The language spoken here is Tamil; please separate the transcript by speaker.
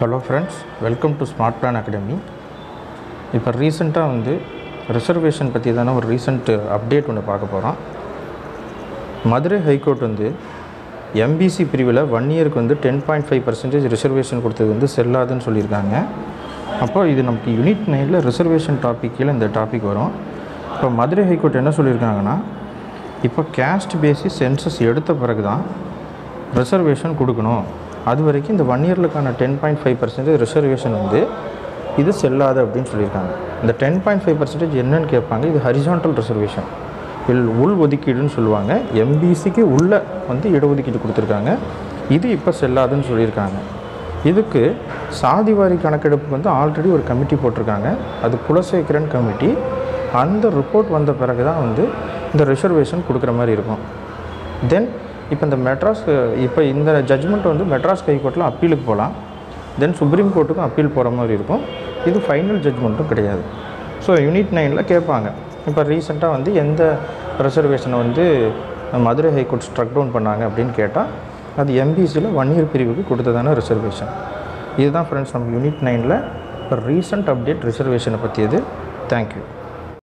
Speaker 1: hello friends welcome to Smart Plan Academy இப்போ ரீசெண்டாக வந்து ரிசர்வேஷன் பற்றி தானே ஒரு ரீசெண்ட் அப்டேட் ஒன்று பார்க்க போகிறோம் மதுரை ஹைகோர்ட் வந்து எம்பிசி பிரிவில் ஒன் இயருக்கு வந்து ten point five percentage reservation கொடுத்தது வந்து செல்லாதுன்னு சொல்லியிருக்காங்க அப்போ இது நமக்கு யூனிட் நைனில் ரிசர்வேஷன் டாபிக் கீழே இந்த டாபிக் வரும் இப்போ மதுரை ஹைகோர்ட் என்ன சொல்லியிருக்காங்கன்னா இப்போ கேஸ்ட் பேசிஸ் சென்சஸ் எடுத்த பிறகு தான் ரிசர்வேஷன் கொடுக்கணும் அது வரைக்கும் இந்த ஒன் இயர்லுக்கான ten point five percentage reservation வந்து இது செல்லாது அப்படின்னு சொல்லியிருக்காங்க இந்த டென் பாயிண்ட் ஃபைவ் பர்சன்டேஜ் என்னன்னு கேட்பாங்க இது ஹரிசான்டல் ரிசர்வேஷன் இல் உள் ஒதுக்கீடுன்னு சொல்லுவாங்க எம்பிசிக்கு உள்ள வந்து இடஒதுக்கீடு கொடுத்துருக்காங்க இது இப்போ செல்லாதுன்னு சொல்லியிருக்காங்க இதுக்கு சாதிவாரி கணக்கெடுப்புக்கு வந்து ஆல்ரெடி ஒரு கமிட்டி போட்டிருக்காங்க அது குலசேகரன் கமிட்டி அந்த ரிப்போர்ட் வந்த பிறகு தான் வந்து இந்த ரிசர்வேஷன் கொடுக்குற மாதிரி இருக்கும் தென் இப்போ இந்த மெட்ராஸ் இப்போ இந்த ஜட்ஜ்மெண்ட் வந்து மெட்ராஸ் ஹைகோர்ட்டில் அப்பீலுக்கு போகலாம் தென் சுப்ரீம் கோர்ட்டுக்கும் அப்பீல் போகிற மாதிரி இருக்கும் இது ஃபைனல் ஜட்ஜ்மெண்ட்டும் கிடையாது ஸோ யூனிட் நைனில் கேட்பாங்க இப்போ ரீசெண்டாக வந்து எந்த ரிசர்வேஷனை வந்து மதுரை ஹைகோர்ட் ஸ்ட்ரக் டவுன் பண்ணாங்க அப்படின்னு கேட்டால் அது எம்பிசியில் ஒன் இயர் பிரிவுக்கு கொடுத்ததான ரிசர்வேஷன் இதுதான் ஃப்ரெண்ட்ஸ் நம்ம யூனிட் நைனில் இப்போ ரீசெண்ட் அப்டேட் ரிசர்வேஷனை பற்றியது தேங்க்யூ